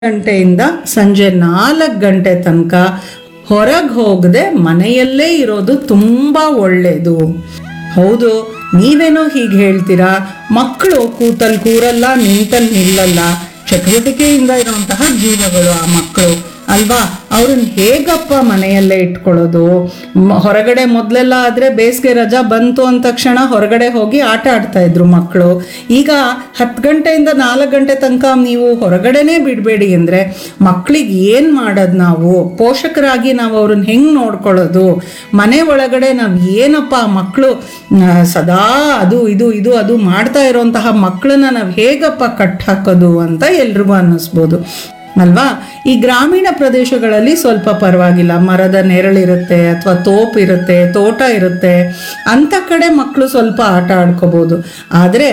ಗಂಟೆಯಿಂದ ಸಂಜೆ ನಾಲ್ಕು ಗಂಟೆ ತನಕ ಹೊರಗೆ ಹೋಗದೆ ಮನೆಯಲ್ಲೇ ಇರೋದು ತುಂಬ ಒಳ್ಳೆಯದು ಹೌದು ನೀವೇನೋ ಹೀಗೆ ಹೇಳ್ತೀರಾ ಮಕ್ಕಳು ಕೂತಲ್ಲಿ ಕೂರಲ್ಲ ನಿಂತಲ್ಲಿ ನಿಲ್ಲಲ್ಲ ಚಟುವಟಿಕೆಯಿಂದ ಇರುವಂತಹ ಜೀವಗಳು ಆ ಮಕ್ಕಳು ಅಲ್ವಾ ಅವ್ರನ್ನ ಹೇಗಪ್ಪ ಮನೆಯಲ್ಲೇ ಇಟ್ಕೊಳ್ಳೋದು ಮ- ಹೊರಗಡೆ ಮೊದಲೆಲ್ಲ ಆದರೆ ಬೇಸಿಗೆ ರಜಾ ಬಂತು ಅಂದ ತಕ್ಷಣ ಹೊರಗಡೆ ಹೋಗಿ ಆಟ ಆಡ್ತಾ ಇದ್ರು ಮಕ್ಕಳು ಈಗ ಹತ್ತು ಗಂಟೆಯಿಂದ ನಾಲ್ಕು ಗಂಟೆ ತನಕ ನೀವು ಹೊರಗಡೆನೇ ಬಿಡಬೇಡಿ ಅಂದರೆ ಮಕ್ಕಳಿಗೆ ಏನು ಮಾಡೋದು ನಾವು ಪೋಷಕರಾಗಿ ನಾವು ಅವ್ರನ್ನ ಹೆಂಗೆ ನೋಡ್ಕೊಳ್ಳೋದು ಮನೆ ಒಳಗಡೆ ನಾವು ಏನಪ್ಪ ಮಕ್ಕಳು ಸದಾ ಅದು ಇದು ಇದು ಅದು ಮಾಡ್ತಾ ಇರೋಂತಹ ಮಕ್ಕಳನ್ನ ನಾವು ಹೇಗಪ್ಪ ಕಟ್ ಹಾಕೋದು ಅಂತ ಎಲ್ರಿಗೂ ಅನ್ನಿಸ್ಬೋದು ಅಲ್ವಾ ಈ ಗ್ರಾಮೀಣ ಪ್ರದೇಶಗಳಲ್ಲಿ ಸ್ವಲ್ಪ ಪರವಾಗಿಲ್ಲ ಮರದ ನೆರಳಿರುತ್ತೆ ಅಥವಾ ತೋಪ್ ಇರುತ್ತೆ ತೋಟ ಇರುತ್ತೆ ಅಂಥ ಕಡೆ ಮಕ್ಕಳು ಸ್ವಲ್ಪ ಆಟ ಆಡ್ಕೋಬೋದು ಆದರೆ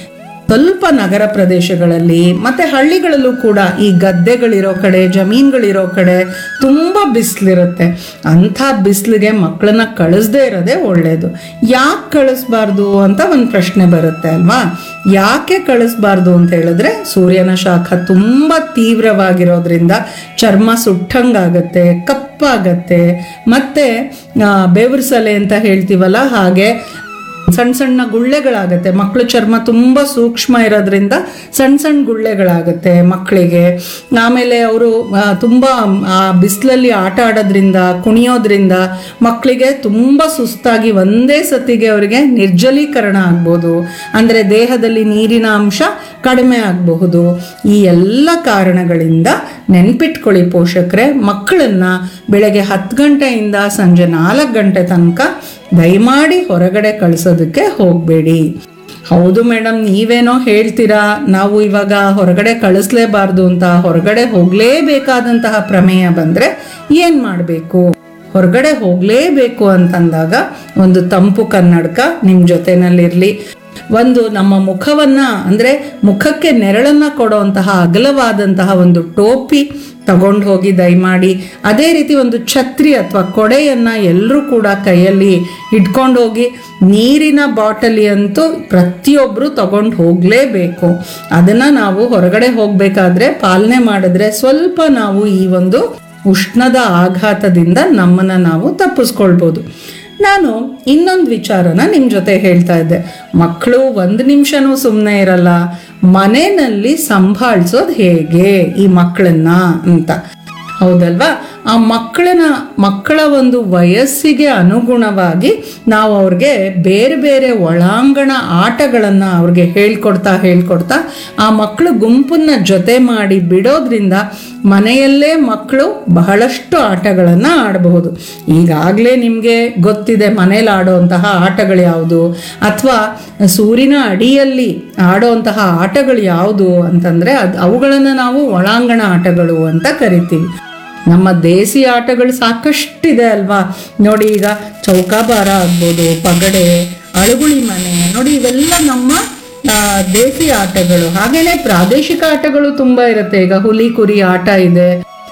ಸ್ವಲ್ಪ ನಗರ ಪ್ರದೇಶಗಳಲ್ಲಿ ಮತ್ತು ಹಳ್ಳಿಗಳಲ್ಲೂ ಕೂಡ ಈ ಗದ್ದೆಗಳಿರೋ ಕಡೆ ಜಮೀನುಗಳಿರೋ ಕಡೆ ತುಂಬ ಬಿಸಿಲಿರುತ್ತೆ ಅಂಥ ಬಿಸಿಲಿಗೆ ಮಕ್ಕಳನ್ನ ಕಳಿಸ್ದೇ ಇರೋದೇ ಒಳ್ಳೆಯದು ಯಾಕೆ ಕಳಿಸ್ಬಾರ್ದು ಅಂತ ಒಂದು ಪ್ರಶ್ನೆ ಬರುತ್ತೆ ಅಲ್ವಾ ಯಾಕೆ ಕಳಿಸ್ಬಾರ್ದು ಅಂತ ಹೇಳಿದ್ರೆ ಸೂರ್ಯನ ಶಾಖ ತುಂಬ ತೀವ್ರವಾಗಿರೋದ್ರಿಂದ ಚರ್ಮ ಸುಟ್ಟಂಗಾಗತ್ತೆ ಕಪ್ಪಾಗತ್ತೆ ಮತ್ತು ಬೆವರು ಸಲೆ ಅಂತ ಹೇಳ್ತೀವಲ್ಲ ಹಾಗೆ ಸಣ್ಣ ಸಣ್ಣ ಗುಳ್ಳೆಗಳಾಗತ್ತೆ ಮಕ್ಕಳ ಚರ್ಮ ತುಂಬ ಸೂಕ್ಷ್ಮ ಇರೋದ್ರಿಂದ ಸಣ್ಣ ಸಣ್ಣ ಗುಳ್ಳೆಗಳಾಗತ್ತೆ ಮಕ್ಕಳಿಗೆ ಆಮೇಲೆ ಅವರು ತುಂಬ ಬಿಸಿಲಲ್ಲಿ ಆಟ ಆಡೋದ್ರಿಂದ ಕುಣಿಯೋದ್ರಿಂದ ಮಕ್ಕಳಿಗೆ ತುಂಬ ಸುಸ್ತಾಗಿ ಒಂದೇ ಸತಿಗೆ ಅವರಿಗೆ ನಿರ್ಜಲೀಕರಣ ಆಗ್ಬೋದು ಅಂದರೆ ದೇಹದಲ್ಲಿ ನೀರಿನ ಅಂಶ ಕಡಿಮೆ ಆಗಬಹುದು ಈ ಎಲ್ಲ ಕಾರಣಗಳಿಂದ ನೆನ್ಪಿಟ್ಕೊಳ್ಳಿ ಪೋಷಕರೇ ಮಕ್ಕಳನ್ನ ಬೆಳಗ್ಗೆ ಹತ್ತು ಗಂಟೆಯಿಂದ ಸಂಜೆ ನಾಲ್ಕು ಗಂಟೆ ತನಕ ದಯಮಾಡಿ ಹೊರಗಡೆ ಕಳಿಸೋದಕ್ಕೆ ಹೋಗಬೇಡಿ ಹೌದು ಮೇಡಮ್ ನೀವೇನೋ ಹೇಳ್ತೀರಾ ನಾವು ಇವಾಗ ಹೊರಗಡೆ ಕಳಿಸ್ಲೇಬಾರ್ದು ಅಂತ ಹೊರಗಡೆ ಹೋಗಲೇಬೇಕಾದಂತಹ ಪ್ರಮೇಯ ಬಂದರೆ ಏನು ಮಾಡಬೇಕು ಹೊರಗಡೆ ಹೋಗಲೇಬೇಕು ಅಂತಂದಾಗ ಒಂದು ತಂಪು ಕನ್ನಡಕ ನಿಮ್ಮ ಜೊತೆನಲ್ಲಿರಲಿ ಒಂದು ನಮ್ಮ ಮುಖವನ್ನ ಅಂದರೆ ಮುಖಕ್ಕೆ ನೆರಳನ್ನ ಕೊಡುವಂತಹ ಅಗಲವಾದಂತಹ ಒಂದು ಟೋಪಿ ತಗೊಂಡು ಹೋಗಿ ದಯಮಾಡಿ ಅದೇ ರೀತಿ ಒಂದು ಛತ್ರಿ ಅಥವಾ ಕೊಡೆಯನ್ನ ಎಲ್ಲರೂ ಕೂಡ ಕೈಯಲ್ಲಿ ಇಟ್ಕೊಂಡು ಹೋಗಿ ನೀರಿನ ಬಾಟಲಿ ಅಂತೂ ಪ್ರತಿಯೊಬ್ಬರು ತಗೊಂಡು ಹೋಗಲೇಬೇಕು ಅದನ್ನು ನಾವು ಹೊರಗಡೆ ಹೋಗಬೇಕಾದ್ರೆ ಪಾಲನೆ ಮಾಡಿದ್ರೆ ಸ್ವಲ್ಪ ನಾವು ಈ ಒಂದು ಉಷ್ಣದ ಆಘಾತದಿಂದ ನಮ್ಮನ್ನು ನಾವು ತಪ್ಪಿಸ್ಕೊಳ್ಬೋದು ನಾನು ಇನ್ನೊಂದು ವಿಚಾರನ ನಿಮ್ಮ ಜೊತೆ ಹೇಳ್ತಾ ಇದ್ದೆ ಮಕ್ಕಳು ಒಂದು ನಿಮಿಷನೂ ಸುಮ್ಮನೆ ಇರಲ್ಲ ಮನೆಯಲ್ಲಿ ಸಂಭಾಳಿಸೋದು ಹೇಗೆ ಈ ಮಕ್ಕಳನ್ನ ಅಂತ ಹೌದಲ್ವಾ ಆ ಮಕ್ಕಳನ್ನ ಮಕ್ಕಳ ಒಂದು ವಯಸ್ಸಿಗೆ ಅನುಗುಣವಾಗಿ ನಾವು ಅವ್ರಿಗೆ ಬೇರೆ ಬೇರೆ ಒಳಾಂಗಣ ಆಟಗಳನ್ನು ಅವ್ರಿಗೆ ಹೇಳ್ಕೊಡ್ತಾ ಹೇಳ್ಕೊಡ್ತಾ ಆ ಮಕ್ಕಳು ಗುಂಪನ್ನ ಜೊತೆ ಮಾಡಿ ಬಿಡೋದ್ರಿಂದ ಮನೆಯಲ್ಲೇ ಮಕ್ಕಳು ಬಹಳಷ್ಟು ಆಟಗಳನ್ನು ಆಡಬಹುದು ಈಗಾಗಲೇ ನಿಮಗೆ ಗೊತ್ತಿದೆ ಮನೇಲಿ ಆಡುವಂತಹ ಆಟಗಳು ಯಾವುದು ಅಥವಾ ಸೂರಿನ ಅಡಿಯಲ್ಲಿ ಆಡುವಂತಹ ಆಟಗಳು ಯಾವುದು ಅಂತಂದರೆ ಅದು ಅವುಗಳನ್ನು ನಾವು ಒಳಾಂಗಣ ಆಟಗಳು ಅಂತ ಕರಿತೀವಿ ನಮ್ಮ ದೇಸಿ ಆಟಗಳು ಸಾಕಷ್ಟಿದೆ ಅಲ್ವಾ ನೋಡಿ ಈಗ ಚೌಕಾಬಾರ ಆಗ್ಬೋದು ಪಗಡೆ ಅಳುಗುಳಿ ಮನೆ ನೋಡಿ ಇವೆಲ್ಲ ನಮ್ಮ ಆ, ದೇಸಿ ಆಟಗಳು ಹಾಗೇನೆ ಪ್ರಾದೇಶಿಕ ಆಟಗಳು ತುಂಬ ಇರುತ್ತೆ ಈಗ ಹುಲಿ ಕುರಿ ಆಟ ಇದೆ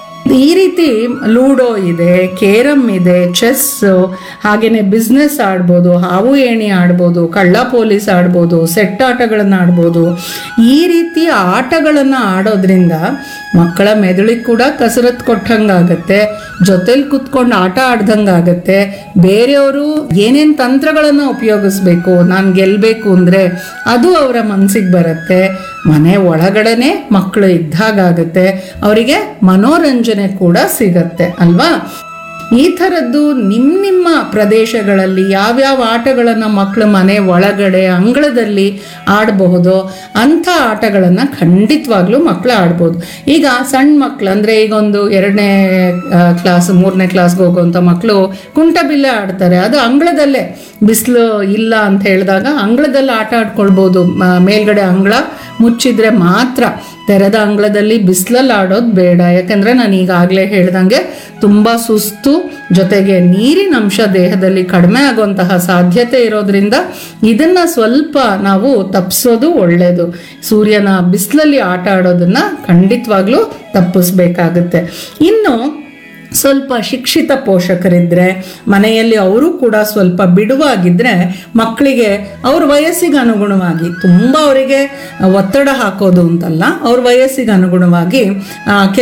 ಈ ರೀತಿ ಲೂಡೋ ಇದೆ ಕೇರಮ್ ಇದೆ ಚೆಸ್ ಹಾಗೇನೆ ಬಿಸ್ನೆಸ್ ಆಡ್ಬೋದು ಹಾವು ಏಣಿ ಆಡ್ಬೋದು ಕಳ್ಳ ಪೊಲೀಸ್ ಆಡ್ಬೋದು ಸೆಟ್ ಆಟಗಳನ್ನು ಆಡ್ಬೋದು ಈ ರೀತಿ ಆಟಗಳನ್ನು ಆಡೋದ್ರಿಂದ ಮಕ್ಕಳ ಮೆದುಳಿಗೆ ಕೂಡ ಕಸರತ್ತು ಕೊಟ್ಟಂಗಾಗತ್ತೆ ಜೊತೆಲಿ ಕುತ್ಕೊಂಡು ಆಟ ಆಡ್ದಂಗಾಗತ್ತೆ ಬೇರೆಯವರು ಏನೇನು ತಂತ್ರಗಳನ್ನು ಉಪಯೋಗಿಸ್ಬೇಕು ನಾನು ಗೆಲ್ಲಬೇಕು ಅಂದರೆ ಅದು ಅವರ ಮನಸ್ಸಿಗೆ ಬರುತ್ತೆ ಮನೆ ಒಳಗಡೆನೆ ಮಕ್ಕಳು ಇದ್ದಾಗುತ್ತೆ ಅವರಿಗೆ ಮನೋರಂಜನೆ ಕೂಡ ಸಿಗತ್ತೆ ಅಲ್ವಾ ಈ ಥರದ್ದು ನಿಮ್ಮ ನಿಮ್ಮ ಪ್ರದೇಶಗಳಲ್ಲಿ ಯಾವ್ಯಾವ ಆಟಗಳನ್ನು ಮಕ್ಕಳು ಮನೆ ಒಳಗಡೆ ಅಂಗಳದಲ್ಲಿ ಆಡಬಹುದೋ ಅಂಥ ಆಟಗಳನ್ನು ಖಂಡಿತವಾಗ್ಲೂ ಮಕ್ಕಳು ಆಡ್ಬೋದು ಈಗ ಸಣ್ಣ ಮಕ್ಕಳು ಅಂದರೆ ಈಗ ಒಂದು ಎರಡನೇ ಕ್ಲಾಸ್ ಮೂರನೇ ಕ್ಲಾಸ್ಗೆ ಹೋಗುವಂಥ ಮಕ್ಕಳು ಕುಂಟಬಿಲ್ಲೆ ಆಡ್ತಾರೆ ಅದು ಅಂಗಳದಲ್ಲೇ ಬಿಸಿಲು ಇಲ್ಲ ಅಂತ ಹೇಳಿದಾಗ ಅಂಗಳದಲ್ಲಿ ಆಟ ಆಡ್ಕೊಳ್ಬೋದು ಮ- ಮೇಲ್ಗಡೆ ಅಂಗಳ ಮುಚ್ಚಿದ್ರೆ ಮಾತ್ರ ತೆರೆದ ಅಂಗಳದಲ್ಲಿ ಬಿಸಿಲಲ್ಲಿ ಆಡೋದು ಬೇಡ ಯಾಕಂದರೆ ನಾನು ಈಗಾಗಲೇ ಹೇಳ್ದಂಗೆ ತುಂಬ ಸುಸ್ತು ಜೊತೆಗೆ ನೀರಿನ ಅಂಶ ದೇಹದಲ್ಲಿ ಕಡಿಮೆ ಆಗುವಂತಹ ಸಾಧ್ಯತೆ ಇರೋದ್ರಿಂದ ಇದನ್ನು ಸ್ವಲ್ಪ ನಾವು ತಪ್ಪಿಸೋದು ಒಳ್ಳೆಯದು ಸೂರ್ಯನ ಬಿಸಿಲಲ್ಲಿ ಆಟ ಆಡೋದನ್ನು ಖಂಡಿತವಾಗ್ಲೂ ತಪ್ಪಿಸ್ಬೇಕಾಗುತ್ತೆ ಇನ್ನು ಸ್ವಲ್ಪ ಶಿಕ್ಷಿತ ಪೋಷಕರಿದ್ರೆ ಮನೆಯಲ್ಲಿ ಅವರು ಕೂಡ ಸ್ವಲ್ಪ ಬಿಡುವಾಗಿದ್ರೆ ಮಕ್ಕಳಿಗೆ ಅವ್ರ ವಯಸ್ಸಿಗೆ ಅನುಗುಣವಾಗಿ ತುಂಬ ಅವರಿಗೆ ಒತ್ತಡ ಹಾಕೋದು ಅಂತಲ್ಲ ಅವ್ರ ವಯಸ್ಸಿಗೆ ಅನುಗುಣವಾಗಿ ಆ,